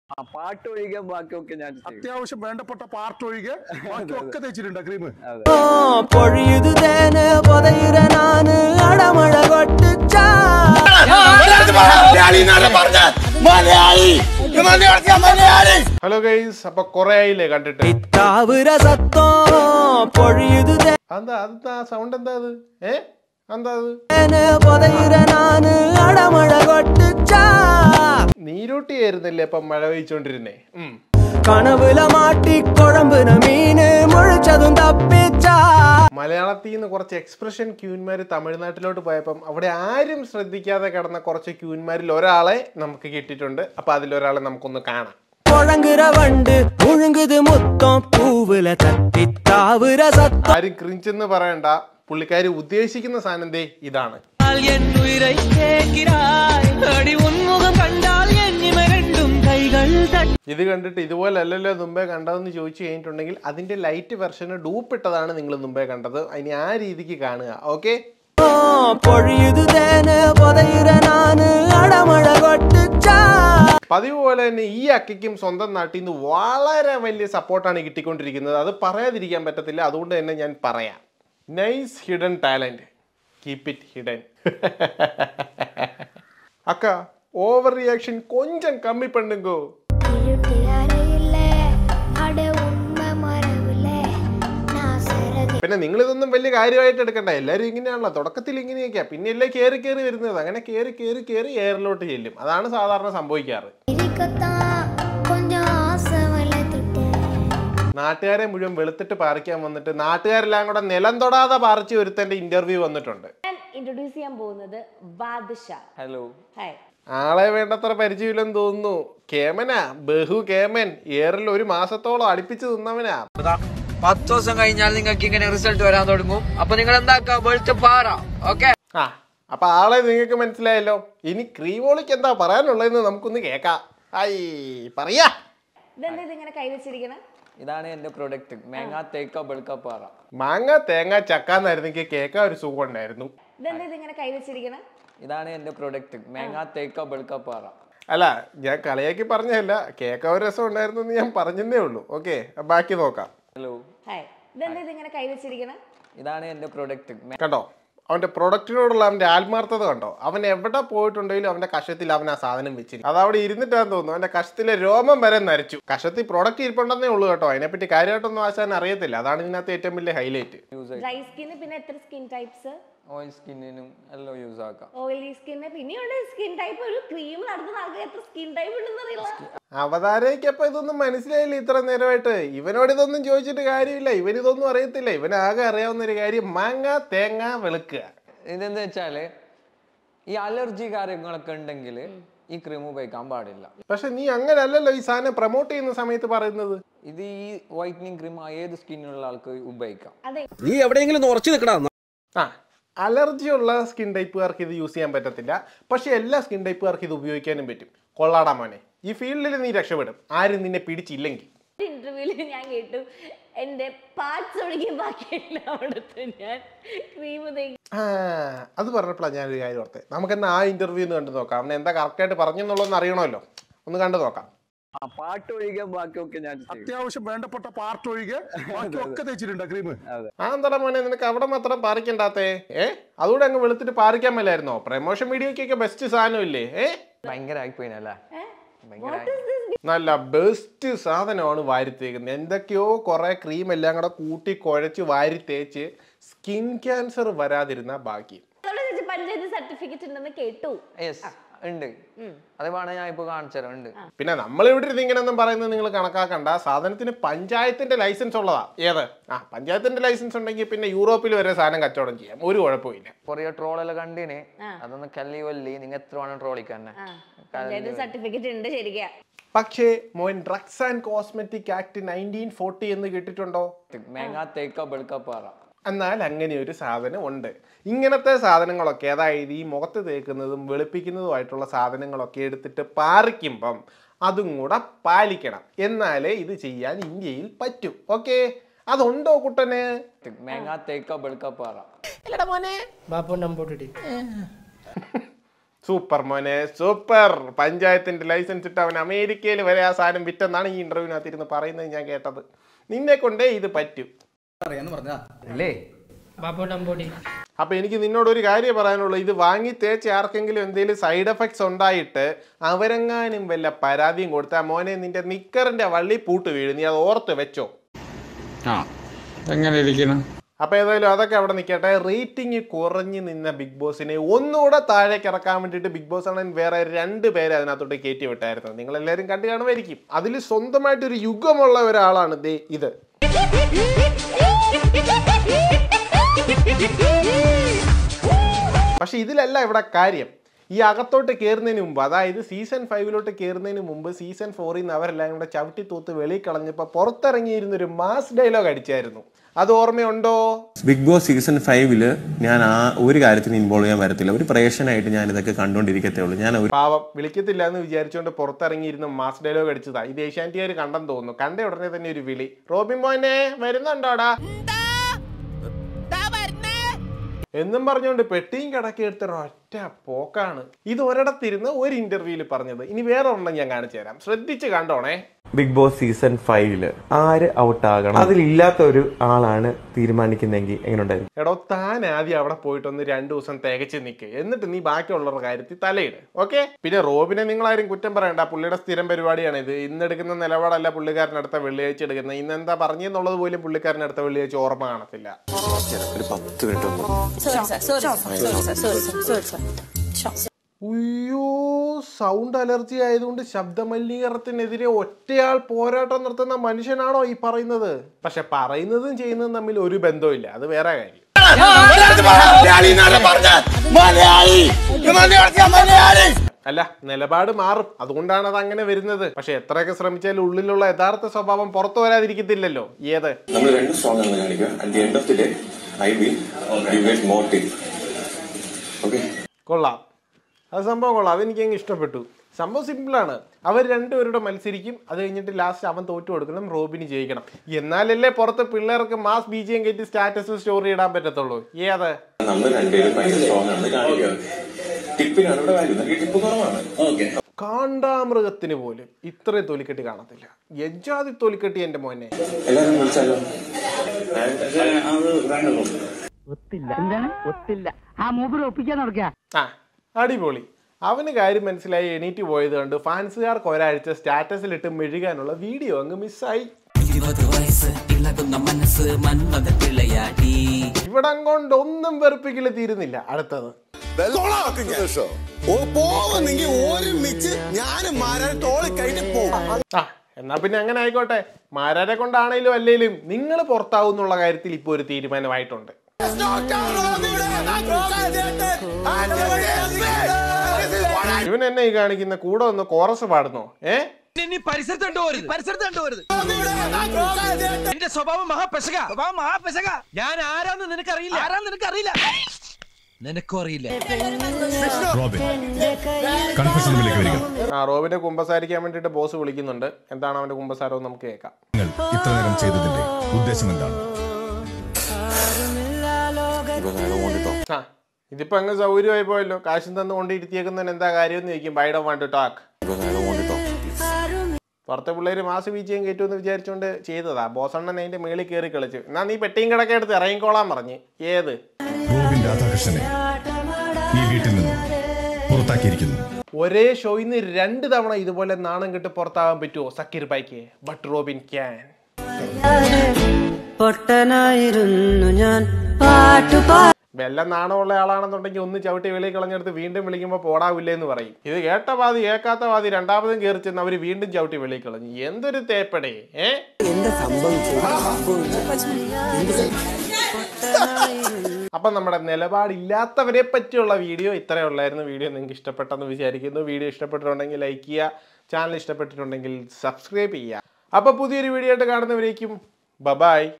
ആ പാട്ട് ഒഴികെ ബാക്കിയൊക്കെ ഞാൻ ചെയ്യും അത്യാവശ്യം വേണ്ടപ്പെട്ട പാർട്ട് ഒഴികെ ബാക്കിയൊക്കെ തേച്ചിട്ടുണ്ട് ക്രീം അതെ പൊഴിയുതു തേന് പൊതയുര നാന് അടമഴ കൊട്ടിച്ചാ ഹലോ ഗൈസ് അപ്പൊ കൊറേ ആയില്ലേ കണ്ടിട്ട് ഇത്താവ് രസത്തോ പൊഴിയുതു എന്താ അതെന്താ സൗണ്ട് എന്താ അത് ഏ എന്താ അത് തേന് പൊതയുര നാന് അടമഴ കൊട്ടിച്ചാ നീരൂട്ടിയായിരുന്നില്ലേ ഇപ്പൊ മഴ പെയ്ച്ചോണ്ടിരുന്നേ ഉം. കണവില മാട്ടി കുഴമ്പുന മീന് മുഴിച്ചതും തപ്പിച്ചാ മലയാളത്തിൽ നിന്ന് കുറച്ച് എക്സ്പ്രഷൻ ക്യൂന്മാർ തമിഴ്നാട്ടിലോട്ട് പോയപ്പം അവിടെ ആരും ശ്രദ്ധിക്കാതെ കിടന്ന കുറച്ച് ക്യൂന്മാരിൽ ഒരാളെ നമുക്ക് കിട്ടിയിട്ടുണ്ട് അപ്പൊ അതിലൊരാളെ നമുക്കൊന്ന് കാണാം കുഴங்குற വണ്ട് മുഴുங்குது മുത്തം പൂവില തട്ടിത്താവ് രസത്തോ ആരും ക്രിഞ്ചെന്ന് പറയണ്ട പുള്ളിക്കാരി ഉദ്ദേശിക്കുന്ന സാധനം ദേ ഇതാണ് என் உயிரை கேட்கிறாய் அடி உன்முகம் கண்டால் என் இரண்டும் கைகள் தட்டி ഇത് കണ്ടിട്ട് ഇതുപോലെ അല്ലല്ലോ മുമ്പേ കണ്ടതെന്ന് ചോദിച്ചു കഴിഞ്ഞിട്ടുണ്ടെങ്കിൽ അതിന്റെ ലൈറ്റ് വെർഷന് ഡൂപ്പിട്ടതാണ് നിങ്ങൾ മുമ്പേ കണ്ടത് അതിന് ആ രീതിക്ക് കാണുക ഓക്കെ പൊഴിയുതു തേന് പൊതയുര നാന് അടമഴ കൊട്ടിച്ചാ പതിവ് പോലെ തന്നെ ഈ അക്കയ്ക്കും സ്വന്തം നാട്ടിൽ നിന്ന് വളരെ വലിയ സപ്പോർട്ടാണ് കിട്ടിക്കൊണ്ടിരിക്കുന്നത് അത് പറയാതിരിക്കാൻ പറ്റത്തില്ല അതുകൊണ്ട് തന്നെ ഞാൻ പറയാം nice hidden talent keep it hidden അക്ക ഓവർ റിയാക്ഷൻ കൊഞ്ചം കമ്മി പെണ്ണുങ്കോ இருட்டு அறையில அட உண்மை மரவுல நான் சரதி പിന്നെ നിങ്ങൾ ഇതൊന്നും വലിയ കാര്യമായിട്ട് എടുക്കണ്ട എല്ലാവരും ഇങ്ങനെയാണല്ലോ തുടക്കത്തിൽ ഇങ്ങനെയൊക്കെയാ പിന്നെ എല്ലാം കയറി കയറി വരുന്നത് അങ്ങനെ കയറി കയറി കയറി എയറിലോട്ട് ചെല്ലും അതാണ് സാധാരണ സംഭവിക്കാറ് இருக்கத்தான் கொஞ்சம் ஆசை வளர்த்துட்டேன் നാട്ടുകാരെ മുഴുവൻ വെളുത്തിട്ട് പാറിക്കാൻ വന്നിട്ട് നാട്ടുകാരെല്ലാം കൂടെ നിലം തൊടാതെ പാറിച്ച് ഒരുത്തന്റെ ഇന്റർവ്യൂ വന്നിട്ടുണ്ട് ഞാൻ ഇൻട്രൊഡ്യൂസ് ചെയ്യാൻ പോകുന്നത് ബാദ്ഷാ ഹലോ ഹായ് ആളെ വേണ്ടത്ര പരിചയമില്ലെന്ന് തോന്നുന്നു കേമനാ ബഹു കേമൻ ഏറിൽ ഒരു മാസത്തോളം അടുപ്പിച്ച് നിന്നവനാ പത്ത് ദിവസം കഴിഞ്ഞാൽ നിങ്ങൾക്ക് ഇങ്ങനെ റിസൾട്ട് വരാൻ തുടങ്ങും അപ്പൊ നിങ്ങൾ എന്താക്കുക വെളുത്ത് പാറ ഓക്കെ ആ അപ്പൊ ആളെ നിങ്ങൾക്ക് മനസ്സിലായല്ലോ ഇനി ക്രീവോളിക്ക് എന്താ പറയാനുള്ളതെന്ന് നമുക്കൊന്ന് കേക്കാം ഐ പറയാ ഇതെന്താ ഇതിങ്ങനെ കൈവച്ചിരിക്കണേ ഇതാണ് എന്റെ പ്രൊഡക്റ്റ് മേങ്ങ തേക്ക ബെളുക്ക പാറ മാങ്ങ തേങ്ങ ചക്കാന്നായിരുന്നെങ്കിൽ കേൾക്കാൻ ഒരു സുഖം ഉണ്ടായിരുന്നു ഇതെന്താ ഇതിങ്ങനെ കൈവച്ചിരിക്കണേ ഇതാണ് എന്റെ പ്രൊഡക്റ്റ് മേങ്ങ തേക്ക ബെളുക്ക പാറ അല്ല ഞാൻ കളിയാക്കി പറഞ്ഞതല്ല കേൾക്കാൻ ഒരു രസം ഉണ്ടായിരുന്നു എന്ന് ഞാൻ പറഞ്ഞതേ ഉള്ളൂ ഓക്കെ ബാക്കി നോക്കാം ഹലോ ഹായ് ഇതെന്താ ഇതിങ്ങനെ കൈവച്ചിരിക്കണേ ഇതാണ് എന്റെ പ്രൊഡക്റ്റ് കണ്ടോ അവന്റെ പ്രൊഡക്റ്റിനോടുള്ള അവന്റെ ആത്മാർത്ഥത കണ്ടോ അവൻ എവിടെ പോയിട്ടുണ്ടെങ്കിലും അവന്റെ കഷത്തിൽ അവൻ ആ സാധനം വെച്ചിരിക്കും അത് അവിടെ ഇരുന്നിട്ടാന്ന് തോന്നുന്നു അവന്റെ കഷത്തിലെ രോമം വരെ നരച്ചു കഷത്തിൽ പ്രൊഡക്റ്റ് ഇരിപ്പുണ്ടെന്നേ ഉള്ളൂ കേട്ടോ അതിനെപ്പറ്റി കാര്യമായിട്ടൊന്നും ആശാൻ അറിയത്തില്ല അതാണ് ഇതിനകത്ത് ഏറ്റവും വലിയ ഹൈലൈറ്റ് യൂസ് ഡ്രൈ സ്കിന്ന് പിന്നെ എത്ര സ്കിൻ ടൈപ്സ് ഓയിൽ സ്കിന്നിനും എല്ലാം യൂസ് ആക്കാം ഓയിലി സ്കിന്ന് പിന്നെയുണ്ട് സ്കിൻ ടൈപ്പ് ഒരു ക്രീം നടത്തുന്ന ആൾക്ക് എത്ര സ്കിൻ ടൈപ്പ് ഉണ്ടെന്ന് അറിയില്ല അവതാരയ്ക്കപ്പൊ ഇതൊന്നും മനസ്സിലായില്ല ഇത്ര നേരമായിട്ട് ഇവനോട് ഇതൊന്നും ചോദിച്ചിട്ട് കാര്യമില്ല ഇവൻ ഇതൊന്നും അറിയത്തില്ല ഇവൻ ആകെ അറിയാവുന്ന ഒരു കാര്യം മാങ്ങ തേങ്ങ വെളുക്കുക ഇതെന്താ വെച്ചാല് ഈ അലർജി കാര്യങ്ങളൊക്കെ ഉണ്ടെങ്കിൽ ഈ ക്രീം ഉപയോഗിക്കാൻ പാടില്ല പക്ഷെ നീ അങ്ങനല്ലല്ലോ ഈ സാധനം പ്രൊമോട്ട് ചെയ്യുന്ന സമയത്ത് പറയുന്നത് ഇത് ഈ വൈറ്റനിങ് ക്രീം ഏത് സ്കിന്നുള്ള ആൾക്ക് ഉപയോഗിക്കാം അതെ നീ എവിടെയെങ്കിലും ഉറച്ചു നിൽക്കണം ആ അലർജി ഉള്ള സ്കിൻ ടൈപ്പുകാർക്ക് ഇത് യൂസ് ചെയ്യാൻ പറ്റത്തില്ല പക്ഷെ എല്ലാ സ്കിൻ ടൈപ്പുകാർക്ക് ഇത് ഉപയോഗിക്കാനും പറ്റും കൊള്ളാടാ മോനെ ഈ ഫീൽഡിൽ നീ രക്ഷപ്പെടും ആരും നിന്നെ പിടിച്ചില്ലെങ്കിൽ ഇന്റർവ്യൂല് ഞാൻ കേട്ടു എന്റെ പാർട്സ് ഒഴികെ ബാക്കിയെല്ലാം അവിടുത്തെ ഞാൻ ക്രീം ആ അത് പറഞ്ഞപ്പോഴാണ് ഞാനൊരു കാര്യം ഓർത്തെ നമുക്കെന്നാ ആ ഇന്റർവ്യൂ ഒന്ന് കണ്ടു നോക്കാം അവൻ എന്താ കറക്റ്റായിട്ട് പറഞ്ഞെന്നുള്ളതെന്ന് അറിയണമല്ലോ ഒന്ന് കണ്ടു നോക്കാം ആ പാട്ട് ഒഴികെ ബാക്കിയൊക്കെ ഞാൻ ചെയ്യും അത്യാവശ്യം വേണ്ടപ്പെട്ട പാർട്ട് ഒഴികെ ബാക്കിയൊക്കെ തേച്ചിട്ടുണ്ട് ക്രീം അതെ ആ എന്താ മോനെ നിനക്ക് അവിടെ മാത്രം പാറിക്കണ്ടാത്തേ ഏ അതുകൂടെ അങ്ങ് വെളുത്തിട്ട് പാറിക്കാൻ മേലായിരുന്നോ പ്രമോഷൻ വീഡിയോക്കൊക്കെ ബെസ്റ്റ് സാധനം ഇല്ലേ ഏ ഭയങ്കര ആയിപ്പോയിനല്ലേ ഭയങ്കര നല്ല ബെസ്റ്റ് സാധനമാണ് വാരിത്തേക്കുന്നത് എന്തൊക്കെയോ കുറെ ക്രീം എല്ലാം കൂടെ കൂട്ടി കുഴച്ച് വാരി തേച്ച് സ്കിൻ ക്യാൻസർ വരാതിരുന്ന ബാക്കി പഞ്ചായത്ത് സർട്ടിഫിക്കറ്റ് ഉണ്ടെന്ന് കേട്ടു യെസ് ഉണ്ട് അത് വേണേ ഞാൻ ഇപ്പൊ കാണിച്ചു തരാം ഉണ്ട് പിന്നെ നമ്മൾ ഇവിടെ ഇരുന്ന് ഇങ്ങനെയൊന്നും പറയുന്നത് നിങ്ങൾ കണക്കാക്കണ്ട സാധനത്തിന് പഞ്ചായത്തിന്റെ ലൈസൻസ് ഉള്ളതാ ഏത് ആ പഞ്ചായത്തിന്റെ ലൈസൻസ് ഉണ്ടെങ്കിൽ പിന്നെ യൂറോപ്പിൽ വരെ സാധനം കച്ചവടം ചെയ്യാം ഒരു കുഴപ്പമില്ല കൊറിയ ട്രോളെല്ലാം കണ്ടിന് അതൊന്ന് കല്ലി വല്ലി നിങ്ങ എത്ര വേണം ട്രോളിക്കാൻ ആ പഞ്ചായത്ത് സർട്ടിഫിക്കറ്റ് ഉണ്ട് ശരിക്കാ പക്ഷേ മോൻ drugs and cosmetic act nineteen forty എന്ന് കേട്ടിട്ടുണ്ടോ മേങ്ങ തേക്ക ബെളുക്ക പാറ എന്നാൽ അങ്ങനെ ഒരു സാധനം ഉണ്ട് ഇങ്ങനത്തെ സാധനങ്ങളൊക്കെ അതായത് ഈ മുഖത്ത് തേക്കുന്നതും വെളുപ്പിക്കുന്നതുമായിട്ടുള്ള സാധനങ്ങളൊക്കെ എടുത്തിട്ട് പാറിക്കുമ്പം അതും കൂടെ പാലിക്കണം എന്നാലേ ഇത് ചെയ്യാൻ ഇന്ത്യയിൽ പറ്റൂ ഓക്കെ അതുണ്ടോ കുട്ടന് മേങ്ങ തേക്ക ബെളുക്ക പാറ സൂപ്പർ മോനെ സൂപ്പർ പഞ്ചായത്തിന്റെ ലൈസൻസ് ഇട്ട് അവൻ അമേരിക്കയിൽ വരെ ആ സാധനം വിറ്റെന്നാണ് ഈ ഇന്റർവ്യൂവിനകത്ത് ഇരുന്ന് പറയുന്നത് ഞാൻ കേട്ടത് നിന്നെ കൊണ്ടേ ഇത് പറ്റും അല്ലേ അപ്പൊ എനിക്ക് നിന്നോട് ഒരു കാര്യം പറയാനുള്ളൂ ഇത് വാങ്ങി തേച്ച് ആർക്കെങ്കിലും എന്തെങ്കിലും സൈഡ് എഫക്ട്സ് ഉണ്ടായിട്ട് അവരെങ്ങാനും വല്ല പരാതിയും കൊടുത്താൽ മോനെ നിന്റെ നിക്കറിന്റെ വള്ളി പൂട്ട് വീഴും നീ അത് ഓർത്ത് വെച്ചോ ആ എങ്ങനെ ഇരിക്കണം അപ്പൊ ഏതായാലും അതൊക്കെ അവിടെ നിൽക്കട്ടെ റേറ്റിംഗ് കുറഞ്ഞു നിന്ന ബിഗ് ബോസിനെ ഒന്നുകൂടെ താഴേക്ക് ഇറക്കാൻ വേണ്ടിയിട്ട് ബിഗ് ബോസ് ആണ് വേറെ രണ്ട് പേരെ അതിനകത്തോട്ട് കയറ്റി വിട്ടായിരുന്നു നിങ്ങൾ എല്ലാവരും കണ്ടു കാണുമായിരിക്കും അതിൽ സ്വന്തമായിട്ടൊരു യുഗമുള്ള ഒരാളാണ് ദേ ഇത് പക്ഷെ ഇതിലല്ല ഇവിടെ കാര്യം ഈ അകത്തോട്ട് കയറുന്നതിന് മുമ്പ് അതായത് സീസൺ ഫൈവിലോട്ട് കയറുന്നതിന് മുമ്പ് സീസൺ ഫോറിൽ നിന്ന് അവരെല്ലാം കൂടെ ചവിട്ടി തൂത്ത് വെളിയിൽ കളഞ്ഞപ്പോൾ പുറത്തിറങ്ങിയിരുന്ന ഒരു മാസ് ഡയലോഗ് അടിച്ചായിരുന്നു അത് ഓർമ്മയുണ്ടോ ബിഗ് ബോസ് സീസൺ ഫൈവില് ഞാൻ ആ ഒരു കാര്യത്തിന് ഇൻവോൾവ് ചെയ്യാൻ വരത്തില്ല ഒരു പ്രേക്ഷനായിട്ട് ഞാൻ ഇതൊക്കെ കണ്ടുകൊണ്ടിരിക്കത്തേ ഉള്ളൂ ഞാൻ ഒരു പാവം വിളിക്കത്തില്ല എന്ന് വിചാരിച്ചുകൊണ്ട് പുറത്തിറങ്ങിയിരുന്ന മാസ് ഡയലോഗ് അടിച്ചതാ ഇത് ഏഷ്യാൻറ്റിക്കാർ കണ്ടെന്ന് തോന്നുന്നു കണ്ട ഉടനെ തന്നെ ഒരു വിളി റോബിൻ മോനെ വരുന്നുണ്ടോടാ എന്നും പറഞ്ഞുകൊണ്ട് പെട്ടിയും കിടക്കി എടുത്ത ഒറ്റ പോക്കാണ് ഇത് ഒരിടത്തിരുന്ന് ഒരു ഇന്റർവ്യൂവിൽ പറഞ്ഞത് ഇനി വേറെ ഒരെണ്ണം ഞാൻ കാണിച്ചു തരാം ശ്രദ്ധിച്ച് കണ്ടോണേ ബിഗ് ബോസ് സീസൺ ഫൈവില് ആര് ഔട്ട് ആകണം അതിലില്ലാത്ത ഒരു ആളാണ് തീരുമാനിക്കുന്നെങ്കിൽ എങ്ങനെ ഉണ്ടായിരുന്നു എടോ താൻ ആദ്യം അവിടെ പോയിട്ടൊന്ന് രണ്ടു ദിവസം തികച്ച് നിൽക്ക് എന്നിട്ട് നീ ബാക്കിയുള്ളവരുടെ കാര്യത്തിൽ തലയിട് ഓക്കെ പിന്നെ റോബിനെ നിങ്ങളാരും കുറ്റം പറയണ്ട പുള്ളിയുടെ സ്ഥിരം പരിപാടിയാണ് ഇത് ഇന്ന് എടുക്കുന്ന നിലപാടല്ല പുള്ളിക്കാരൻ അടുത്ത വെള്ളിയാഴ്ച എടുക്കുന്നത് ഇന്ന് എന്താ പറഞ്ഞെന്നുള്ളത് പോലും പുള്ളിക്കാരൻ അടുത്ത വെള്ളിയാഴ്ച ഓർമ്മ കാണത്തില്ല ഒരു പത്ത് മിനിറ്റ് ഉയ്യോ സൗണ്ട് അലർജി ആയതുകൊണ്ട് ശബ്ദ മലിനീകരണത്തിനെതിരെ ഒറ്റയാൾ പോരാട്ടം നടത്തുന്ന മനുഷ്യനാണോ ഈ പറയുന്നത് പക്ഷെ പറയുന്നതും ചെയ്യുന്നതും തമ്മിൽ ഒരു ബന്ധവുമില്ല അത് വേറെ കാര്യം അല്ല നിലപാട് മാറും അതുകൊണ്ടാണ് അത് അങ്ങനെ വരുന്നത് പക്ഷെ എത്രയൊക്കെ ശ്രമിച്ചാലും ഉള്ളിലുള്ള യഥാർത്ഥ സ്വഭാവം പുറത്തു വരാതിരിക്കത്തില്ലല്ലോ ഏത് നമ്മൾ രണ്ട് സ്ട്രോങ് ആണ് കാണിക്കുക at the end of the day I will you get more tip okay കൊള്ളാം അത് സംഭവം കൊള്ളാം അതെനിക്ക് അങ്ങ് ഇഷ്ടപ്പെട്ടു സംഭവം സിമ്പിളാണ് അവർ രണ്ടുപേരുടെ മത്സരിക്കും അത് കഴിഞ്ഞിട്ട് ലാസ്റ്റ് അവൻ തോറ്റു കൊടുക്കണം റോബിന് ജയിക്കണം എന്നാലല്ലേ പുറത്ത് പിള്ളേർക്ക് മാസ് ബി ജി എം കയറ്റി സ്റ്റാറ്റസ് സ്റ്റോറി ഇടാൻ പറ്റത്തുള്ളൂ ഏത് നമ്മൾ രണ്ടുപേരും ഭയങ്കര സ്ട്രോങ് ആണെന്ന് കാണിക്കുക ടിപ്പിനാണ് ഇവിടെ വാല്യൂ നമുക്ക് ടിപ്പ് കുറവാണ് ഓക്കെ കാണ്ടാമൃഗത്തിന് പോലും ഇത്രയും തൊലിക്കെട്ടി കാണത്തില്ല യജാതി തൊലിക്കെട്ടി എന്റെ മോനെ എല്ലാവരും വിളിച്ചാലോ ആ അടിപൊളി അവന് കാര്യം മനസ്സിലായി എണീറ്റ് പോയത് കണ്ട് ഫാൻസുകാർക്ക് ഒരാഴ്ച സ്റ്റാറ്റസിലിട്ട് മെഴുകാനുള്ള വീഡിയോ അങ്ങ് മിസ്സായി ഇവിടം കൊണ്ട് ഒന്നും വെറുപ്പിക്കല് തീരുന്നില്ല അടുത്തത് ആ എന്നാ പിന്നെ അങ്ങനെ ആയിക്കോട്ടെ മാരാരെ കൊണ്ടാണേലും അല്ലേലും നിങ്ങൾ പുറത്താവുന്നുള്ള കാര്യത്തിൽ ഇപ്പൊ ഒരു തീരുമാനമായിട്ടുണ്ട് ഇവൻ എന്നെ ഈ കാണിക്കുന്ന കൂടെ ഒന്ന് കോറസ് പാടുന്നോ ഏ നീ പരിസരത്ത് കണ്ടുപോരുത് പരിസരത്ത് കണ്ടുപോരുത് എന്റെ സ്വഭാവം മഹാപെശക സ്വഭാവം മഹാപെശക ഞാൻ ആരാന്ന് നിനക്കറിയില്ല ആരാന്ന് നിനക്കറിയില്ല നിനക്കും അറിയില്ല ആ റോബിനെ കുമ്പസാരിക്കാൻ വേണ്ടിട്ട് ബോസ് വിളിക്കുന്നുണ്ട് എന്താണ് അവന്റെ കുമ്പസാരം എന്ന് നമുക്ക് കേൾക്കാം ഇത്ര നേരം ചെയ്തതിന്റെ ഉദ്ദേശം എന്താണ് ആ ഇതിപ്പോ അങ്ങ് സൗകര്യമായി പോയല്ലോ കാശും തന്നു കൊണ്ട് ഇരുത്തിയേക്കുന്നതിന് എന്താ കാര്യം എന്ന് ചോദിക്കും ബൈ ഡോ വാണ്ട് ടു ടോക്ക് പുറത്തെ പിള്ളേര് മാസ് വീഴ്ചയും കയറ്റുമെന്ന് വിചാരിച്ചുകൊണ്ട് ചെയ്തതാ ബോസണ്ണൻ അതിന്റെ മേളിൽ കയറി കളിച്ചു എന്നാ നീ പെട്ടിയും കിടക്കെ എടുത്ത് ഇറങ്ങിക്കോളാൻ പറഞ്ഞ് ഏത് ഗോവിന്ദ് രാധാകൃഷ്ണനെ ഈ വീട്ടിൽ നിന്നും പുറത്താക്കിയിരിക്കുന്നു ഒരേ ഷോയിൽ നിന്ന് രണ്ട് തവണ ഇതുപോലെ നാണം കെട്ട് പുറത്താകാൻ പറ്റുമോ Zakir bike but Robin can പൊട്ടനായിരുന്നു ഞാൻ പാട്ടുപാ വല്ല നാണമുള്ള ആളാണെന്നുണ്ടെങ്കിൽ ഒന്ന് ചവിട്ടി വെളിയിൽ കളഞ്ഞെടുത്ത് വീണ്ടും വിളിക്കുമ്പോൾ പോടാവില്ലേ എന്ന് പറയും ഇത് കേട്ട പാതി കേൾക്കാത്ത പാതി രണ്ടാമതും കയറി ചെന്ന് അവർ വീണ്ടും ചവിട്ടി വെളിയിൽ കളഞ്ഞു എന്തൊരു തേപ്പടേ ഏ അപ്പം നമ്മുടെ നിലപാടില്ലാത്തവരെ പറ്റിയുള്ള വീഡിയോ ഇത്രയേ ഉള്ളായിരുന്നു വീഡിയോ നിങ്ങൾക്ക് ഇഷ്ടപ്പെട്ടെന്ന് വിചാരിക്കുന്നു വീഡിയോ ഇഷ്ടപ്പെട്ടിട്ടുണ്ടെങ്കിൽ ലൈക്ക് ചെയ്യുക ചാനൽ ഇഷ്ടപ്പെട്ടിട്ടുണ്ടെങ്കിൽ സബ്സ്ക്രൈബ് ചെയ്യുക അപ്പോൾ പുതിയൊരു വീഡിയോ ആയിട്ട് കാണുന്നവരേക്കും ബബായ്